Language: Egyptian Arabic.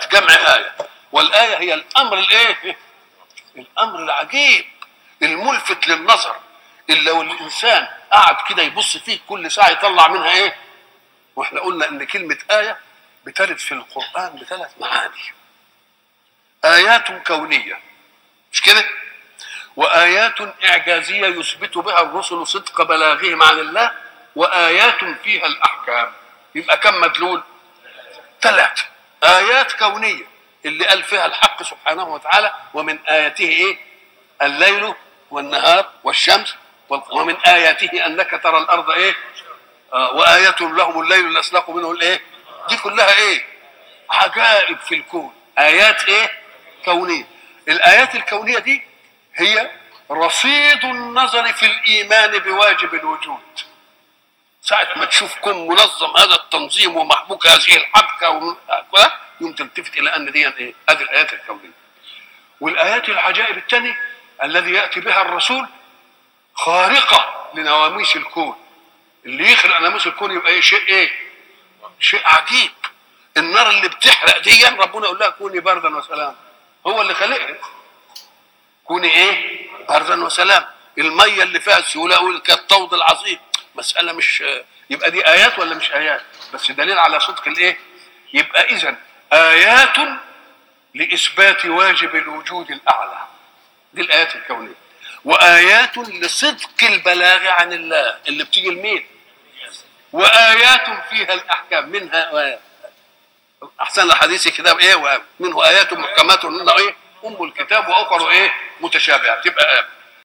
جمع آية والآية هي الأمر الإيه؟ الأمر العجيب الملفت للنظر اللي لو الإنسان قعد كده يبص فيه كل ساعة يطلع منها إيه؟ وإحنا قلنا إن كلمة آية بترد في القرآن بثلاث معاني آيات كونية مش كده؟ وآيات إعجازية يثبت بها الرسل صدق بلاغهم عن الله وآيات فيها الأحكام يبقى كم مدلول؟ ثلاثة آيات كونية اللي قال فيها الحق سبحانه وتعالى ومن آياته إيه؟ الليل والنهار والشمس والق- ومن آياته أنك ترى الأرض إيه؟ آه وآية لهم الليل اللي أسلقوا منه الإيه؟ دي كلها إيه؟ عجائب في الكون آيات إيه؟ كونية الآيات الكونية دي هي رصيد النظر في الإيمان بواجب الوجود ساعة ما تشوف كون منظم هذا التنظيم ومحبوك هذه الحبكة وم- كده، يوم تلتفت إلى أن دي إيه؟ هذه الآيات الكونية والآيات العجائب الثانية الذي يأتي بها الرسول خارقة لنواميس الكون اللي يخلق ناموس الكون يبقى إيه شيء إيه؟ شيء عجيب النار اللي بتحرق دي ربنا يقول لها كوني بردا وسلام هو اللي خلقها كوني ايه بردا وسلام الميه اللي فيها السيوله يقول كالطود العظيم مساله مش يبقى دي ايات ولا مش ايات بس دليل على صدق الايه يبقى اذا ايات لاثبات واجب الوجود الاعلى دي الايات الكونيه وايات لصدق البلاغ عن الله اللي بتيجي لمين وايات فيها الاحكام منها آيات. احسن الحديث كتاب ايه ومنه ايات محكمات هن ايه ام الكتاب واخر ايه متشابهات تبقى آيات